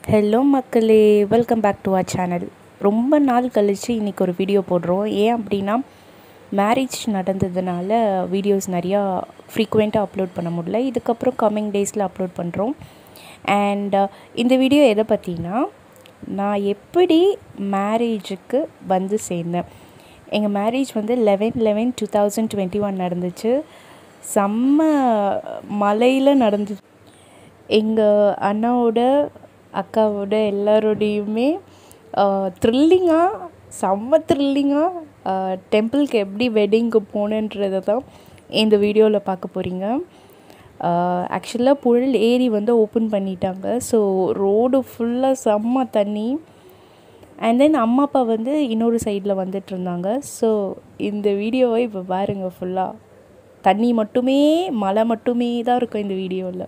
hello மக்களே welcome back to our channel ரொம்ப நாள் கழித்து இன்றைக்கி ஒரு வீடியோ போடுறோம் ஏன் அப்படின்னா மேரேஜ் நடந்ததுனால வீடியோஸ் நிறையா ஃப்ரீக்குவெண்ட்டாக அப்லோட் பண்ண முடியல இதுக்கப்புறம் கம்மிங் டேஸில் அப்லோட் பண்ணுறோம் அண்ட் இந்த வீடியோ எதை பற்றினா நான் எப்படி மேரேஜுக்கு வந்து சேர்ந்தேன் எங்கள் மேரேஜ் வந்து eleven eleven two thousand twenty one நடந்துச்சு செம்ம மலையில் நடந்துச்சு எங்கள் அண்ணாவோட அக்காவோட எல்லாரோடையுமே த்ரில்லிங்காக செம்ம த்ரில்லிங்காக டெம்பிளுக்கு எப்படி வெட்டிங்க்கு போகணுன்றதை தான் இந்த வீடியோவில் பார்க்க போகிறீங்க ஆக்சுவலாக புழல் ஏரி வந்து ஓப்பன் பண்ணிட்டாங்க ஸோ ரோடு ஃபுல்லாக செம்ம தண்ணி அண்ட் தென் அம்மா அப்பா வந்து இன்னொரு சைடில் வந்துட்டு இருந்தாங்க ஸோ இந்த வீடியோவை இப்போ பாருங்கள் ஃபுல்லாக தண்ணி மட்டுமே மழை மட்டுமே தான் இருக்கும் இந்த வீடியோவில்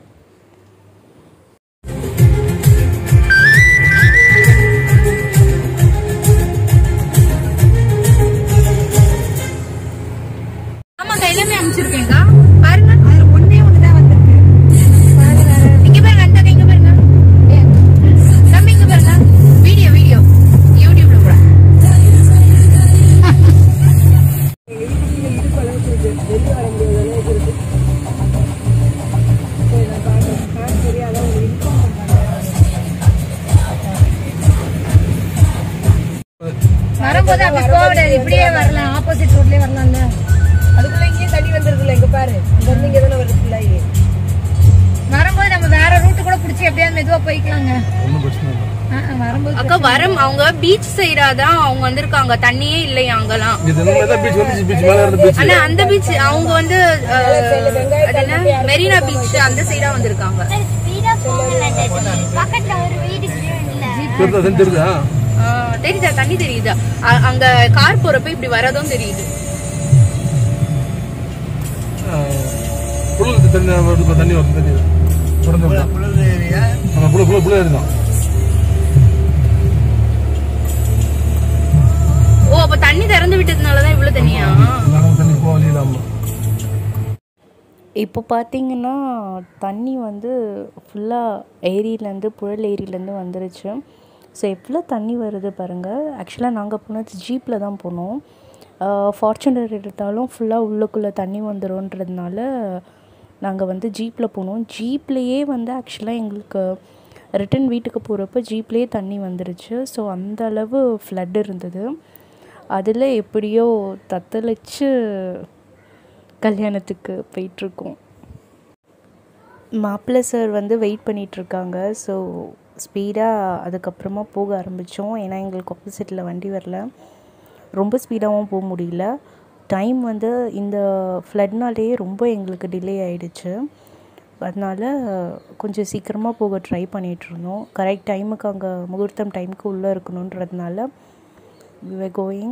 ஆமாக்கா எல்லாமே அனுப்பிச்சிருக்கேங்க பாருங்க அது ஒண்ணே ஒண்ணுதான் வந்திருக்கு இங்க பாருங்க அந்த இங்க பாருங்க தம்பி இங்க பாருங்க வீடியோ வீடியோ யூடியூப்ல கூட வரும்போது அப்படி போகக்கூடாது இப்படியே வரலாம் ஆப்போசிட் ரோட்லயே வரலாம்ல அதுக்குள்ள இங்கேயும் தண்ணி வந்திருக்குல்ல இங்க பாரு அங்க இருந்து இங்க தானே வருது ஃபுல்லாகி வரும்போது நம்ம வேற ரூட் கூட பிடிச்சி எப்படியாவது மெதுவா போய்க்கலாங்க ஆ, ஆ, வரும்போது அக்கா வரம் அவங்க பீச் சைடா தான் அவங்க வந்திருக்காங்க தண்ணியே இல்லையா அங்கெல்லாம் இது நம்ம தான் பீச் வந்து பீச் மேல இருந்து பீச் ஆனா அந்த பீச் அவங்க வந்து அஹ், அது என்ன மெரினா பீச் அந்த சைடா வந்திருக்காங்க பக்கத்துல ஒரு வீடு இல்ல தெரியுதா தெரியுதா அஹ், தெரியுதா தண்ணி தெரியுதா அ- அங்க கார் போறப்ப இப்படி வரதும் தெரியுது புழு தண்ணி வருது தண்ணி வருது தண்ணி தொடர்ந்து ஆமா புழு புழு புழு இருந்தான் ஓ அப்ப தண்ணி திறந்து விட்டதுனாலதான் இவ்வளவு தண்ணியா நாங்கள் தண்ணி போகலாம் இப்போ பார்த்தீங்கன்னா தண்ணி வந்து ஃபுல்லாக ஏரியிலேருந்து புழல் ஏரியிலேருந்து வந்துருச்சு ஸோ எவ்வளோ தண்ணி வருது பாருங்கள் ஆக்சுவலாக நாங்கள் போனது ஜீப்பில் தான் போனோம் ஃபார்ச்சுனர் எடுத்தாலும் ஃபுல்லாக உள்ளுக்குள்ளே தண்ணி வந்துடும்ன்றதுனால நாங்கள் வந்து ஜீப்பில் போனோம் ஜீப்லேயே வந்து ஆக்சுவலாக எங்களுக்கு ரிட்டன் வீட்டுக்கு போகிறப்ப ஜீப்லேயே தண்ணி வந்துருச்சு ஸோ அந்த அளவு ஃப்ளட் இருந்தது அதில் எப்படியோ தத்தளிச்சு கல்யாணத்துக்கு போயிட்டுருக்கோம் மாப்பிள்ளை சார் வந்து வெயிட் பண்ணிகிட்ருக்காங்க ஸோ ஸ்பீடாக அதுக்கப்புறமா போக ஆரம்பித்தோம் ஏன்னா எங்களுக்கு ஆப்போசிட்டில் வண்டி வரல ரொம்ப ஸ்பீடாகவும் போக முடியல டைம் வந்து இந்த ஃப்ளட்னாலேயே ரொம்ப எங்களுக்கு டிலே ஆயிடுச்சு அதனால் கொஞ்சம் சீக்கிரமாக போக ட்ரை பண்ணிகிட்ருந்தோம் கரெக்ட் டைமுக்கு அங்கே முகூர்த்தம் டைமுக்கு உள்ளே இருக்கணுன்றதுனால we were கோயிங்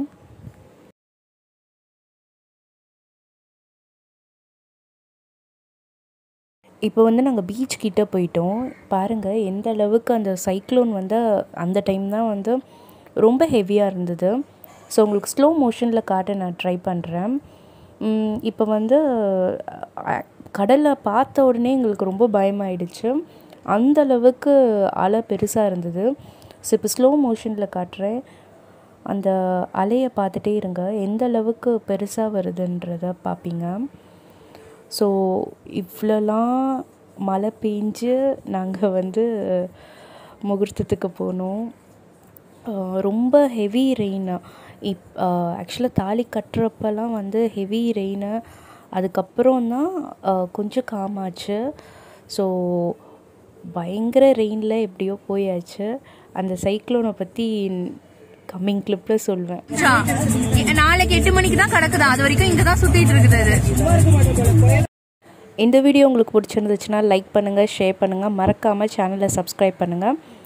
இப்போ வந்து நாங்கள் பீச் கிட்ட போயிட்டோம் பாருங்கள் எந்த அளவுக்கு அந்த சைக்ளோன் வந்து அந்த டைம் தான் வந்து ரொம்ப ஹெவியாக இருந்தது ஸோ உங்களுக்கு ஸ்லோ மோஷனில் காட்ட நான் ட்ரை பண்ணுறேன் இப்போ வந்து அஹ், கடலை பார்த்த உடனே எங்களுக்கு ரொம்ப பயமாயிடுச்சு அந்த அளவுக்கு அலை பெருசாக இருந்தது ஸோ இப்போ ஸ்லோ மோஷனில் காட்டுறேன் அந்த அலையை பார்த்துட்டே இருங்க எந்த அளவுக்கு பெருசாக வருதுன்றத பார்ப்பீங்க ஸோ இவ்வளோலாம் மழை பெஞ்சு நாங்கள் வந்து முகூர்த்தத்துக்கு போனோம் ஆஹ் ரொம்ப ஹெவி ரெயின் இப் ஆக்சுவலாக தாலி கட்டுறப்பெல்லாம் வந்து ஹெவி ரெயின் அதுக்கப்புறம் தான் ஆஹ் கொஞ்சம் காமாச்சு ஸோ பயங்கர ரெயினில் எப்படியோ போயாச்சு அந்த சைக்ளோனை பற்றி கம்மிங் கிளிப்பில் சொல்வேன் நாளைக்கு எட்டு மணிக்கு தான் கிடக்குது அது வரைக்கும் இங்க தான் சுத்திட்டு இருக்குது அது இந்த வீடியோ உங்களுக்கு பிடிச்சிருந்துச்சுன்னா லைக் பண்ணுங்கள் ஷேர் பண்ணுங்கள் மறக்காமல் சேனலை சப்ஸ்கிரைப் பண்ணுங்கள்